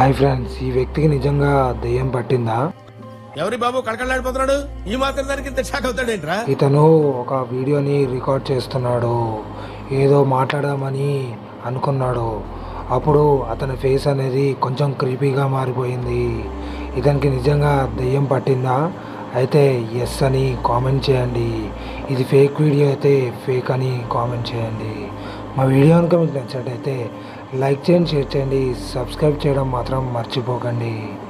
hi friends ఈ వ్యక్తికి నిజంగా దెయ్యం పట్టిందా ఎవరి బాబు కడకళ్ళాడిపోతున్నాడు ఈ మాత్రం దానికి ఇంత షాక్ అవుతాడేంట్రా ఇతను ఒక వీడియోని రికార్డ్ చేస్తున్నాడు ఏదో మాట్లాడదామని అనుకున్నాడు అప్పుడు అతని ఫేస్ అనేది కొంచెం క్రీపీగా మారిపోయింది ఇతనికి నిజంగా దెయ్యం పట్టిందా అయితే ఎస్ అని కామెంట్ చేయండి ఇది ఫేక్ వీడియో అయితే ఫేక్ అని కామెంట్ చేయండి మా వీడియో కనుక మీకు నచ్చినట్టయితే లైక్ చేయండి షేర్ చేయండి సబ్స్క్రైబ్ చేయడం మాత్రం మర్చిపోకండి